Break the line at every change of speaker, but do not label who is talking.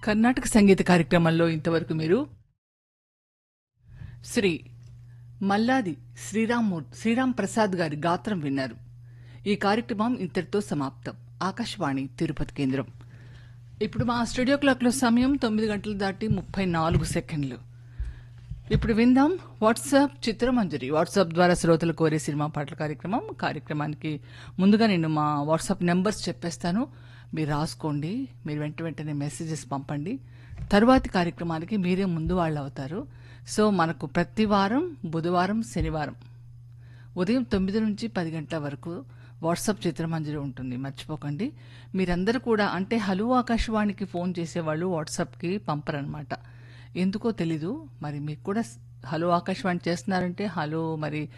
కర్ణాటక సంగీత కార్యక్రమంలో ఇంతవరకు మీరు శ్రీ మల్లాది శ్రీరామ్ శ్రీరామ్ ప్రసాద్ గారి గాత్రం విన్నారు ఈ కార్యక్రమం ఇంతటితో సమాప్తం ఆకాశవాణి తిరుపతి కేంద్రం ఇప్పుడు మా స్టూడియో క్లాక్లో సమయం తొమ్మిది గంటలు దాటి ముప్పై నాలుగు సెకండ్లు ఇప్పుడు విందాం వాట్సాప్ చిత్రమంజరి వాట్సాప్ ద్వారా శ్రోతలు కోరే సినిమా పాటల కార్యక్రమం కార్యక్రమానికి ముందుగా నేను మా వాట్సాప్ నెంబర్స్ చెప్పేస్తాను మీరు రాసుకోండి మీరు వెంట వెంటనే మెసేజెస్ పంపండి తరువాతి కార్యక్రమానికి మీరే ముందు వాళ్ళు అవుతారు సో మనకు ప్రతి వారం బుధవారం శనివారం ఉదయం తొమ్మిది నుంచి పది గంటల వరకు వాట్సాప్ చిత్రమంజరి ఉంటుంది మర్చిపోకండి మీరందరూ కూడా అంటే హలో ఆకాశవాణికి ఫోన్ చేసేవాళ్ళు వాట్సాప్కి పంపరనమాట ఎందుకో తెలీదు మరి మీకు కూడా హలో ఆకాశవాణి చేస్తున్నారంటే హలో మరి